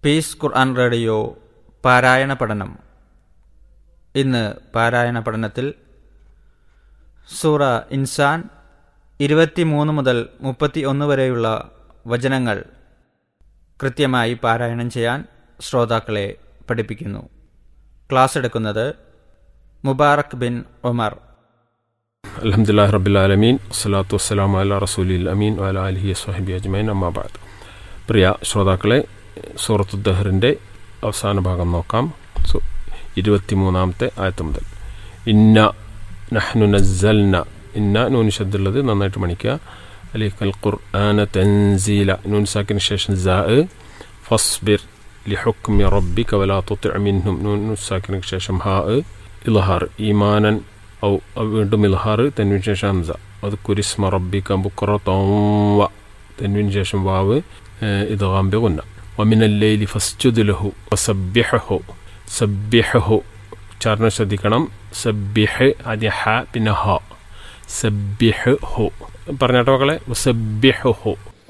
piece ഖുർആൻ radio പാരായണ പഠനം ഇന്ന് പാരായണ പഠനത്തിൽ സൂറ ഇൻസാൻ ഇരുപത്തിമൂന്ന് മുതൽ മുപ്പത്തി ഒന്ന് വരെയുള്ള വചനങ്ങൾ കൃത്യമായി പാരായണം ചെയ്യാൻ ശ്രോതാക്കളെ പഠിപ്പിക്കുന്നു ക്ലാസ് എടുക്കുന്നത് മുബാറക് ബിൻ ഉമർ അലഹമുല്ലാ റബിലാലമീൻ വസ്സലാത്തു വസ്സലാം അല റസൂലിൽ അമീൻ വല അലഹി സ്വഹബി അജ്മൈൻ അമ്മാബാദ് പ്രിയ ശ്രോതാക്കളെ സൂറത്തു ദഹറിൻ്റെ അവസാന ഭാഗം നോക്കാം സു ഇരുപത്തിമൂന്നാമത്തെ ആയത്ത് മുതൽ ഇന്ന നഹ്നു നസ്സൽന ഇന്ന നൂൻ ശബ്ദുള്ളത് നന്നായിട്ട് മണിക്കുക അലിഖൽ ഖുർആന തൻസീല നൂൻ സാക്കിന് ശേഷം ജാ ഫസ്ബിർ لحكم ربك ولا تطع منهم نون ساكن ശേഷം ഹാ ഇൽഹാർ ഈമാനൻ ഔ വീണ്ടും ഇൽഹാർ തെൻവിന് ശേഷം ഹംസ അത് കുരിസ്മ റബ്ബിക്ക ബുക്രത്തോവ തെൻവിന് ശേഷം വാവ് ഇദ്ഗാം ബിഗുന്ന ومن الليل فاسجد له وسبحه سبحه ഉച്ചാരണം ശ്രദ്ധിക്കണം സബ്ബിഹ് ആദ്യ ഹ പിന്നെ ഹ സബ്ബിഹ് ഹു പറഞ്ഞാട്ടോ മക്കളെ സബ്ബിഹു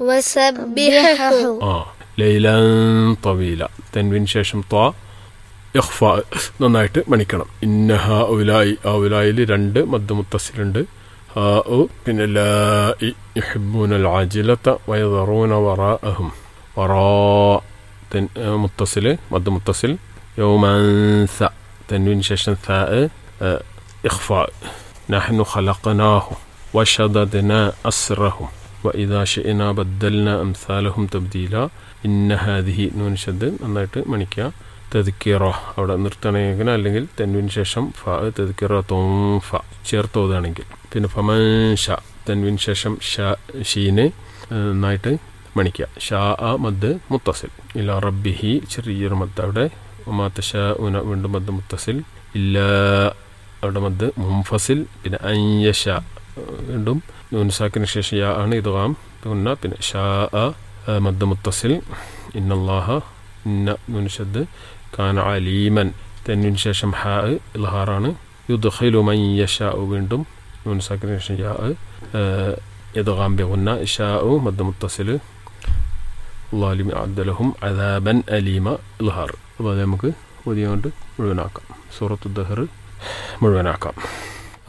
وسبحه ആ ലൈലൻ തവീല തെൻവിന് ശേഷം ത്വ ഇഖ്ഫ നന്നായിട്ട് മണിക്കണം ഇന്ന ഹ ഉലായി ആ ഉലായിൽ രണ്ട് മദ്ദമുത്തസിലുണ്ട് ഹാ ഉ പിന്നെ ലാ യുഹിബ്ബൂന العاجلة ويذرون وراءهم وراء തെൻ മുത്തസിൽ മദ്ദമുത്തസിൽ യൗമൻസ തെൻവിന് ശേഷം ثاء ഇഖ്ഫ نحن خلقناهم وشددنا أسرهم وإذا شئنا بدلنا أمثالهم تبديلا ഇന്ന ഹാദിഹി നൂൻ ഷദ് നന്നായിട്ട് മണിക്കുക തെതുക്കിറ അവിടെ നിർത്തണമെങ്കിൽ അല്ലെങ്കിൽ തെൻവിന് ശേഷം ഫ തെതുക്കിറ തോംഫ ചേർത്തോതാണെങ്കിൽ പിന്നെ ഫമൻ ഷ തെൻവിന് ശേഷം ഷ ഷീന് നന്നായിട്ട് മണിക്കുക ഷാ ആ മദ് മുത്തസിൽ ഇല്ല റബ്ബിഹി ചെറിയൊരു മദ് അവിടെ ഒമാത്ത ഷ ഉന വീണ്ടും മദ് മുത്തസിൽ ഇല്ല അവിടെ മദ് മുംഫസിൽ പിന്നെ അയ്യഷ വീണ്ടും നൂൻസാക്കിന് ശേഷം യാ ആണ് ഇത് കാം പിന്നെ പിന്നെ ഷാ ആ മദ് മുത്തസിൽ ഇന്നല്ലാഹ ഇന്ന നുൻഷദ് കാന അലീമൻ തെന്നിന് ശേഷം ഹാ ഇൽഹാറാണ് യുദ്ഖിലു മൻ യശാ വീണ്ടും നുൻസാക്കിന് ശേഷം യാ ഇദ്ഗാം ബിഗുന്ന ഷാ മദ് മുത്തസിൽ അള്ളാലിം അദ്ദലഹും അദാബൻ അലീമ ഇൽഹാർ അപ്പോൾ അത് നമുക്ക് പുതിയ കൊണ്ട് മുഴുവനാക്കാം സൂറത്തു ദഹർ മുഴുവനാക്കാം